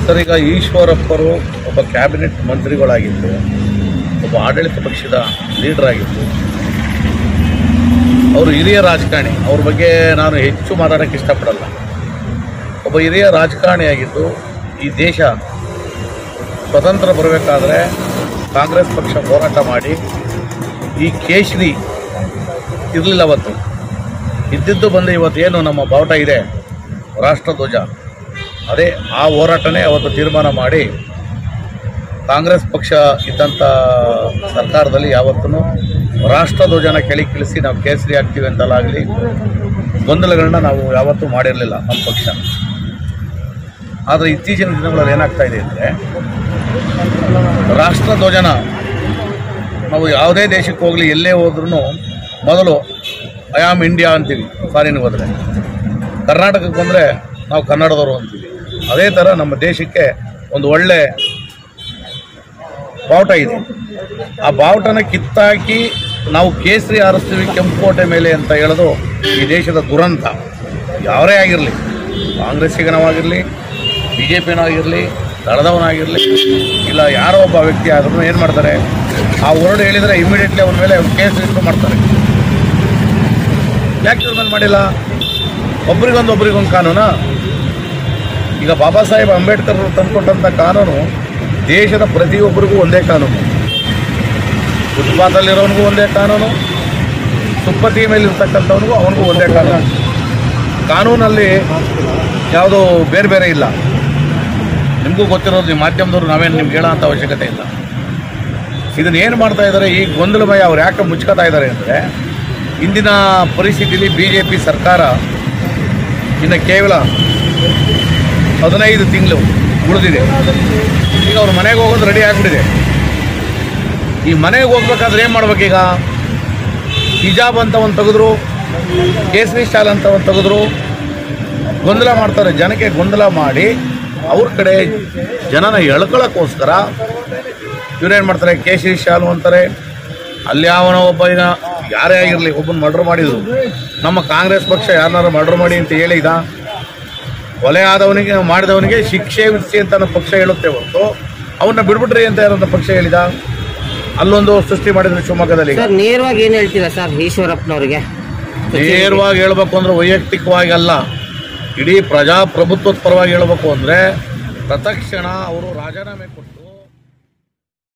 sir ಈಗ ಈಶ್ವರಪ್ಪರು ಒಬ್ಬ cabinet ಮಂತ್ರಿಗಳಾಗಿದ್ದು ಒಬ್ಬ ಆಡಳಿತ ಪಕ್ಷದ ಲೀಡರ್ ಆಗಿದ್ದು ಅವರು ಹಿರಿಯ ರಾಜಕಾರಣಿ ಅವ್ರ ಬಗ್ಗೆ ನಾನು ಹೆಚ್ಚು ಮಾತಾಡೋಕ್ಕೆ ಇಷ್ಟಪಡಲ್ಲ ಒಬ್ಬ ಹಿರಿಯ ರಾಜಕಾರಣಿಯಾಗಿದ್ದು ಈ ದೇಶ ಸ್ವತಂತ್ರ ಬರಬೇಕಾದ್ರೆ ಕಾಂಗ್ರೆಸ್ ಪಕ್ಷ ಹೋರಾಟ ಮಾಡಿ ಈ ಕೇಸರಿ ಇರಲಿಲ್ಲ ಅವತ್ತು ಇದ್ದಿದ್ದು ಬಂದು ಇವತ್ತೇನು ನಮ್ಮ ಬಾವುಟ ಇದೆ ರಾಷ್ಟ್ರಧ್ವಜ ಅದೇ ಆ ಹೋರಾಟನೇ ಅವತ್ತು ತೀರ್ಮಾನ ಮಾಡಿ ಕಾಂಗ್ರೆಸ್ ಪಕ್ಷ ಇದ್ದಂಥ ಸರ್ಕಾರದಲ್ಲಿ ಯಾವತ್ತೂ ರಾಷ್ಟ್ರಧ್ವಜನ ಕೆಳಗಿಳಿಸಿ ನಾವು ಕೇಸರಿ ಆಗ್ತೀವಿ ಅಂತಲಾಗಲಿ ಗೊಂದಲಗಳನ್ನ ನಾವು ಯಾವತ್ತೂ ಮಾಡಿರಲಿಲ್ಲ ನಮ್ಮ ಪಕ್ಷ ಆದರೆ ಇತ್ತೀಚಿನ ದಿನಗಳಲ್ಲಿ ಏನಾಗ್ತಾ ಇದೆ ಅಂದರೆ ರಾಷ್ಟ್ರಧ್ವಜನ ನಾವು ಯಾವುದೇ ದೇಶಕ್ಕೆ ಹೋಗಲಿ ಎಲ್ಲೇ ಹೋದ್ರೂ ಮೊದಲು ಐ ಆಮ್ ಇಂಡಿಯಾ ಅಂತೀವಿ ಫಾರಿನ್ಗೆ ಹೋದರೆ ಕರ್ನಾಟಕಕ್ಕೆ ಬಂದರೆ ನಾವು ಕನ್ನಡದವರು ಅಂತೀವಿ ಅದೇ ಥರ ನಮ್ಮ ದೇಶಕ್ಕೆ ಒಂದು ಒಳ್ಳೆ ಬಾವುಟ ಇದೆ ಆ ಬಾವುಟನ ಕಿತ್ತಾಕಿ ನಾವು ಕೇಸರಿ ಆರಿಸ್ತೀವಿ ಕೆಂಪುಕೋಟೆ ಮೇಲೆ ಅಂತ ಹೇಳೋದು ಈ ದೇಶದ ದುರಂತ ಯಾರೇ ಆಗಿರಲಿ ಕಾಂಗ್ರೆಸ್ಸಿಗನವಾಗಿರಲಿ ಬಿ ಜೆ ಪಿನಾಗಿರಲಿ ದಳದವನಾಗಿರಲಿ ಇಲ್ಲ ಯಾರೋ ಒಬ್ಬ ವ್ಯಕ್ತಿ ಆದ್ರೂ ಏನು ಮಾಡ್ತಾರೆ ಆ ವರ್ಡ್ ಹೇಳಿದರೆ ಇಮಿಡಿಯೇಟ್ಲಿ ಅವನ ಮೇಲೆ ಕೇಸ್ ರಿಜಿಸ್ಟರ್ ಮಾಡ್ತಾರೆ ಯಾಕೆ ಇವ್ರ ಮೇಲೆ ಮಾಡಿಲ್ಲ ಒಬ್ರಿಗೊಂದು ಒಬ್ರಿಗೊಂದು ಕಾನೂನಾ ಈಗ ಬಾಬಾ ಸಾಹೇಬ್ ಅಂಬೇಡ್ಕರ್ ಅವರು ತಂದುಕೊಟ್ಟಂಥ ಕಾನೂನು ದೇಶದ ಪ್ರತಿಯೊಬ್ಬರಿಗೂ ಒಂದೇ ಕಾನೂನು ಫುಟ್ಪಾತಲ್ಲಿರೋನಿಗೂ ಒಂದೇ ಕಾನೂನು ಸುಪ್ಪತಿ ಮೇಲೆ ಇರ್ತಕ್ಕಂಥವನಿಗೂ ಅವನಿಗೂ ಒಂದೇ ಕಾನೂನು ಕಾನೂನಲ್ಲಿ ಯಾವುದೋ ಬೇರೆ ಬೇರೆ ಇಲ್ಲ ನಿಮಗೂ ಗೊತ್ತಿರೋದು ನಿಮ್ಮ ಮಾಧ್ಯಮದವ್ರು ನಾವೇನು ನಿಮ್ಗೆ ಹೇಳೋ ಅಂಥ ಅವಶ್ಯಕತೆ ಇಲ್ಲ ಇದನ್ನ ಏನು ಮಾಡ್ತಾ ಇದ್ದಾರೆ ಈ ಗೊಂದಲಮಯ ಅವ್ರು ಯಾಕೆ ಮುಚ್ಕೋತಾ ಇದ್ದಾರೆ ಅಂದರೆ ಇಂದಿನ ಪರಿಸ್ಥಿತಿಯಲ್ಲಿ ಬಿ ಜೆ ಪಿ ಸರ್ಕಾರ ಇನ್ನು ಕೇವಲ ಹದಿನೈದು ತಿಂಗಳು ಉಳಿದಿದೆ ಈಗ ಅವ್ರ ಮನೆಗೆ ಹೋಗೋದು ರೆಡಿ ಆಗಿಬಿಟ್ಟಿದೆ ಈ ಮನೆಗೆ ಹೋಗ್ಬೇಕಾದ್ರೆ ಏನು ಮಾಡ್ಬೇಕೀಗ ಹಿಜಾಬ್ ಅಂತ ಒಂದು ತೆಗೆದ್ರು ಕೇಸರಿ ಶಾಲ್ ಅಂತ ಒಂದು ತೆಗೆದ್ರು ಗೊಂದಲ ಮಾಡ್ತಾರೆ ಜನಕ್ಕೆ ಗೊಂದಲ ಮಾಡಿ ಅವ್ರ ಕಡೆ ಜನನ ಎಳ್ಕೊಳ್ಳೋಕ್ಕೋಸ್ಕರ ಇವ್ರೇನು ಮಾಡ್ತಾರೆ ಕೇಸರಿ ಶಾಲು ಅಂತಾರೆ ಅಲ್ಲಿ ಯಾವನೋ ಒಬ್ಬ ಈಗ ಯಾರೇ ಆಗಿರಲಿ ಒಬ್ಬನ ಮರ್ಡರ್ ಮಾಡಿದ್ರು ನಮ್ಮ ಕಾಂಗ್ರೆಸ್ ಪಕ್ಷ ಯಾರನ್ನಾರು ಮರ್ಡರ್ ಮಾಡಿ ಅಂತ ಹೇಳಿದ ಕೊಲೆ ಆದವನಿಗೆ ಮಾಡಿದವನಿಗೆ ಶಿಕ್ಷೆ ವಿಧಿಸಿ ಅಂತ ನಮ್ಮ ಪಕ್ಷ ಹೇಳುತ್ತೆ ಹೊರತು ಅವನ್ನ ಬಿಡ್ಬಿಟ್ರಿ ಅಂತ ಯಾರನ್ನ ಪಕ್ಷ ಹೇಳಿದ ಅಲ್ಲೊಂದು ಸೃಷ್ಟಿ ಮಾಡಿದ್ರು ಶಿವಮೊಗ್ಗದಲ್ಲಿ ಸರ್ ನೇರವಾಗಿ ಏನ್ ಹೇಳ್ತೀರಾ ಸರ್ ಈಶ್ವರಪ್ಪನವ್ರಿಗೆ ನೇರವಾಗಿ ಹೇಳ್ಬೇಕು ಅಂದ್ರೆ ವೈಯಕ್ತಿಕವಾಗಿ ಅಲ್ಲ ಇಡೀ ಪ್ರಜಾಪ್ರಭುತ್ವದ ಪರವಾಗಿ ಹೇಳ್ಬೇಕು ಅಂದ್ರೆ ಪ್ರತಕ್ಷಣ ಅವರು ರಾಜೀನಾಮೆ ಕೊಟ್ಟು